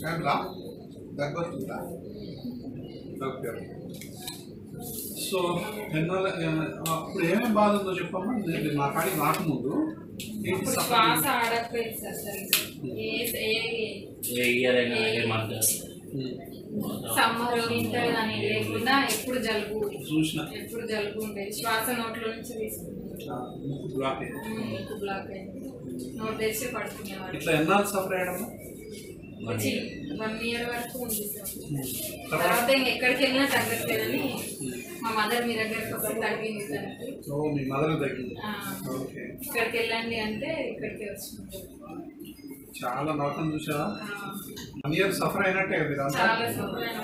ఫ్యామిలా దగ్గొస్తుందా okay so ఎన్నాళ్ళ అప్పుడు ఏమేమి బాధ ఉందో చెప్పమ్మా నేను నా కాడికి రాకముందు ఏంటి ఇప్పుడు సఫర్ శ్వాస ఆడకపోయింది సార్ సరిగ్గా. ఏ ఏ ఏ ఇయర్ అయినా ఏ మంత్ సమ్మర్ వింటర్ అని లేకుండా ఎప్పుడు జలుబు చూసిన ఎప్పుడు జలుబు ఉండేది శ్వాస నోట్లో నుంచి తీసుకుంటుంది బ్లాక్ అయింది నీకు బ్లాక్ అయింది నోట్ తెచ్చి పడుకునేవాడు ఇట్లా ఎన్నాళ్ళు సఫర్ అయ్యడమ్మా వచ్చి వన్ ఇయర్ వరకు ఉంది సార్ తర్వాత తర్వాత ఇంక ఎక్కడికి వెళ్ళినా తగ్గట్లేదని మా మదర్ మీ దగ్గరికి ఒకటి తగ్గింది తనకి ఓ మీ మదర్ తగ్గింది ఆ, ఓకే ఇక్కడికి వెళ్ళండి అంటే ఇక్కడికి వచ్చింది చాలా నరకం చూసావా ఆ, వన్ ఇయర్ సఫర్ అయినట్టే మీరు అంతా చాలా సఫర్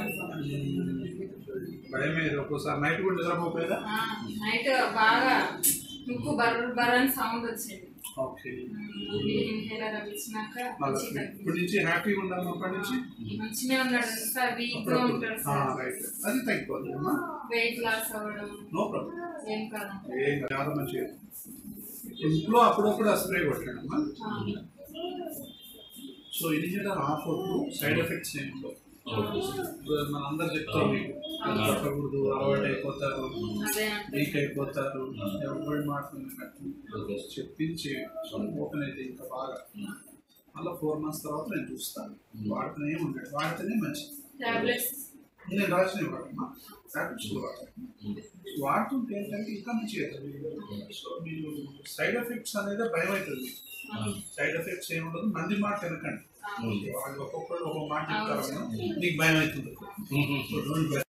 భయం మీద ఒక్కోసారి నైట్ కూడా నిద్రపోపోయేదా నైట్ బాగా ముక్కు బర్ర బర్ర అని సౌండ్ వచ్చింది ఓకే ఇన్హేలర్ అవి ఇచ్చినాక మళ్ళీ మంచిగా తగ్గింది. ఇప్పటి నుంచి హ్యాపీగా ఉండాలి అప్పటి నుంచి మంచిగా ఉన్నాడు సార్ వీక్ గా ఉంటాడు సార్ రైట్ అది తగ్గిపోతుంది అమ్మా వెయిట్ లాస్ అవ్వడం నో ప్రాబ్లం ఏం కాదు ఏం కాదు, చాలా మంచిగా ఇంట్లో అప్పుడప్పుడు ఆ స్ప్రే కొట్టాడమ్మా సో ఇనిషియల్ ఆఫ్ అవుతూ సైడ్ ఎఫెక్ట్స్ ఏమి ఉండవు మన అందరు చెప్తారు మీకు కొట్టకూడదు అలవాటు అయిపోతారు అదే అంటే వీక్ అయిపోతారు ఎవరి మాట వినట్టు ఓకే చెప్పించి ఓపెన్ అయితే ఇంకా బాగా మళ్ళీ ఫోర్ మంత్స్ తర్వాత నేను చూస్తాను వాడుతూనే ఉంటాడు వాడితేనే మంచిది టాబ్లెట్స్ నేను రాసిన వాడమ్మా టాబ్లెట్స్ వాడతాను వాడుతుంటే ఏంటంటే ఇంకా మంచిగా అవుతుంది సో మీరు సైడ్ ఎఫెక్ట్స్ అనేది భయం అవుతుంది సైడ్ ఎఫెక్ట్స్ ఏమి ఉండదు మంది మాట వినకండి వాళ్ళు ఒక్కొక్కరు ఒక్కొక్క మాట చెప్తారు కదా, నీకు భయం అవుతుంది So don't